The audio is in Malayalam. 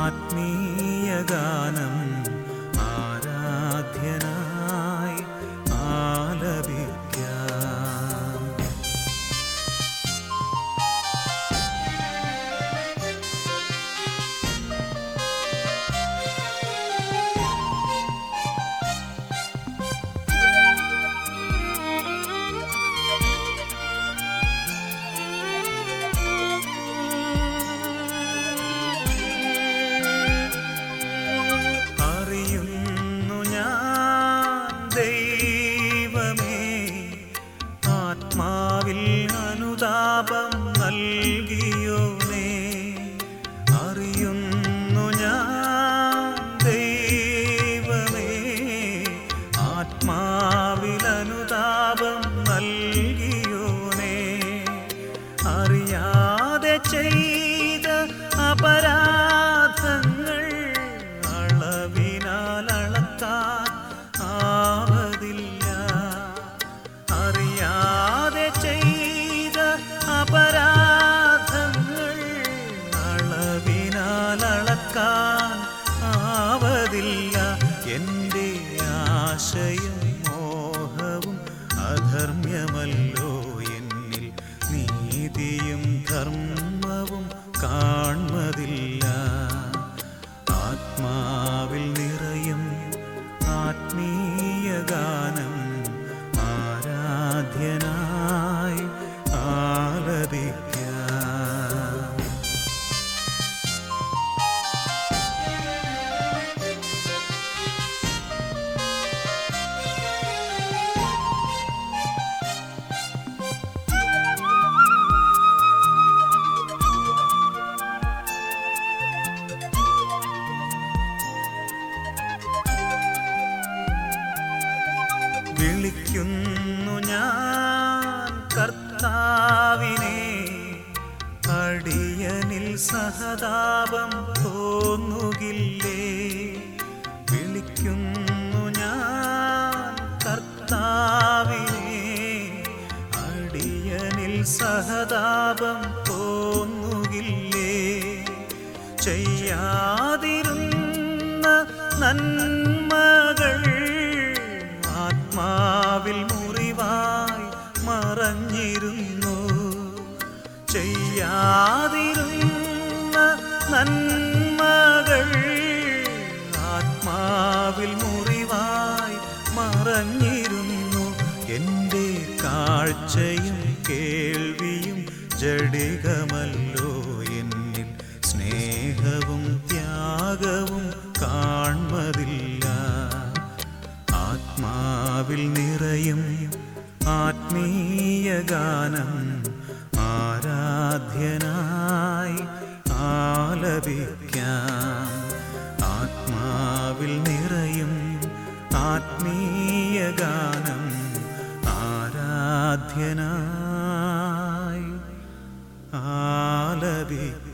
ആത്മീയ ഗാനം ആരാധ്യനായി ആലപിക്കാം അറിയുന്നു ഞാൻ ദൈവമേ ആത്മാവിൽ അനുതാപം നൽകിയോനേ അറിയുന്നു ഞാൻ ദൈവമേ ആത്മാവിൽ അനുതാപം നൽകിയോനേ അറിയാതെ ചെയ്ത അപരാധങ്ങൾ അളവിനാൽ അളക്കാൻ ആവതില്ല അറിയാതെ ചെയ്ത അപരാധങ്ങൾ അളവിനാൽ അളക്കാൻ ആവതില്ല എൻ്റെ ആശയും മോഹവും അധർമ്മ്യമല്ലോ എന്നിൽ നീതിയും ധർമ്മവും കാൺമതില്ല ആത്മാവിൽ നിറയും ആത്മീയ ഗാനം ആരാധ്യനായി ആലപിക്കാം വിളിക്കുന്നു ഞാൻ കർത്താവിനെ അടിയനിൽ സഹതാപം തോന്നുകില്ലേ വിളിക്കുന്നു ഞാൻ കർത്താവിനെ അടിയനിൽ സഹതാപം തോന്നുകില്ലേ ചെയ്യാതിരുന്ന നന്മകൾ ആത്മാവിൽ മുറിവായി മറഞ്ഞിരുന്നു ചെയ്യാതിരുന്ന നന്മകൾ ആത്മാവിൽ മുറിവായി മറഞ്ഞിരുന്നു എൻ്റെ കാഴ്ചയും കേൾവിയും ജഡികമല്ലോ എന്നിൽ സ്നേഹവും ത്യാഗവും കാൺമതില്ല ആത്മാവിൽ നിറയും ആത്മീയ ഗാനം ആരാധ്യനായി ആലപിക്കാം ആത്മാവിൽ നിറയും ആത്മീയ ഗാനം ആരാധ്യനായി ആലപിക്കാം